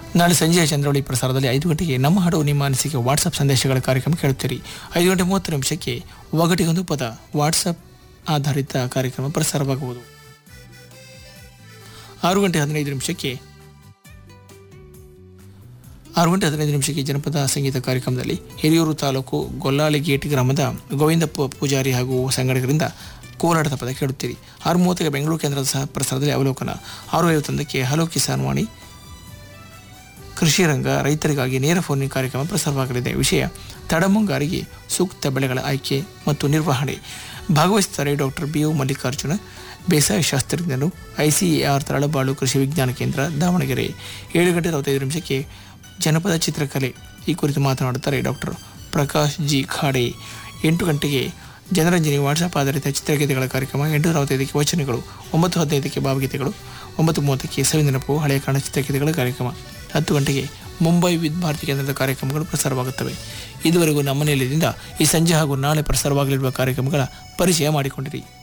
ನಾಳೆ ಸಂಜೆಯ ಚಂದ್ರವಳಿ ಪ್ರಸಾರದಲ್ಲಿ ಐದು ಗಂಟೆಗೆ ನಮ್ಮ ಹಾಡು ನಿಮ್ಮ ಅನಿಸಿಕೆ ವಾಟ್ಸಪ್ ಸಂದೇಶಗಳ ಕಾರ್ಯಕ್ರಮ ಕೇಳುತ್ತೀರಿ ಐದು ಗಂಟೆ ಮೂವತ್ತು ನಿಮಿಷಕ್ಕೆ ಒಗಟಿಗೊಂದು ಪದ ವಾಟ್ಸಪ್ ಆಧಾರಿತ ಕಾರ್ಯಕ್ರಮ ಪ್ರಸಾರವಾಗುವುದು ಆರು ಗಂಟೆ ಹದಿನೈದು ನಿಮಿಷಕ್ಕೆ ಆರು ಗಂಟೆ ಹದಿನೈದು ನಿಮಿಷಕ್ಕೆ ಜನಪದ ಸಂಗೀತ ಕಾರ್ಯಕ್ರಮದಲ್ಲಿ ಹಿರಿಯೂರು ತಾಲೂಕು ಗೊಲ್ಲಾಳಿ ಗೇಟ್ ಗ್ರಾಮದ ಗೋವಿಂದ ಪೂ- ಪೂಜಾರಿ ಹಾಗೂ ಸಂಘಟಕರಿಂದ ಕೋಲಾಟದ ಪದ ಕೇಳುತ್ತೀರಿ ಆರು ಮೂವತ್ತಕ್ಕೆ ಬೆಂಗಳೂರು ಕೇಂದ್ರದ ಸಹ ಪ್ರಸಾರದಲ್ಲಿ ಅವಲೋಕನ ಆರು ಐವತ್ತೊಂದಕ್ಕೆ ಹಲೋ ಕಿಸಾನ್ ವಾಣಿ ಕೃಷಿ ರಂಗ ರೈತರಿಗಾಗಿ ನೇರ ಫೋನ್ ಕಾರ್ಯಕ್ರಮ ಪ್ರಸಾರವಾಗಲಿದೆ ವಿಷಯ ತಡಮುಂಗಾರಿಗೆ ಸೂಕ್ತ ಬೆಳೆಗಳ ಆಯ್ಕೆ ಮತ್ತು ನಿರ್ವಹಣೆ ಭಾಗವಹಿಸುತ್ತಾರೆ ಡಾಕ್ಟರ್ ಬಿ ಯು ಮಲ್ಲಿಕಾರ್ಜುನ ಬೇಸಾಯ ಶಾಸ್ತ್ರಜ್ಞರು ಐಸಿಎಆರ್ ತರಳಬಾಳು ಕೃಷಿ ವಿಜ್ಞಾನ ಕೇಂದ್ರ ದಾವಣಗೆರೆ ಏಳು ಗಂಟೆ ನಲವತ್ತೈದು ನಿಮಿಷಕ್ಕೆ ಜನಪದ ಚಿತ್ರಕಲೆ ಈ ಕುರಿತು ಮಾತನಾಡುತ್ತಾರೆ ಡಾಕ್ಟರ್ ಪ್ರಕಾಶ್ ಜಿ ಖಾಡೆ ಎಂಟು ಗಂಟೆಗೆ ಜನರಂಜನೆ ವಾಟ್ಸಪ್ ಆಧಾರಿತ ಚಿತ್ರಗೀತೆಗಳ ಕಾರ್ಯಕ್ರಮ ಎಂಟು ನಲವತ್ತೈದಕ್ಕೆ ವಚನಗಳು ಒಂಬತ್ತು ಹದಿನೈದಕ್ಕೆ ಭಾವಗೀತೆಗಳು ಒಂಬತ್ತು ಮೂವತ್ತಕ್ಕೆ ಸವಿ ನೆನಪು ಹಳೆಯ ಕಾಣ ಚಿತ್ರಗೀತೆಗಳ ಕಾರ್ಯಕ್ರಮ ಹತ್ತು ಗಂಟೆಗೆ ಮುಂಬೈ ವಿದ್ ಭಾರತಿ ಕೇಂದ್ರದ ಕಾರ್ಯಕ್ರಮಗಳು ಪ್ರಸಾರವಾಗುತ್ತವೆ ಇದುವರೆಗೂ ನಮ್ಮ ನಿಲಯದಿಂದ ಈ ಸಂಜೆ ಹಾಗೂ ನಾಳೆ ಪ್ರಸಾರವಾಗಲಿರುವ ಕಾರ್ಯಕ್ರಮಗಳ ಪರಿಚಯ ಮಾಡಿಕೊಂಡಿರಿ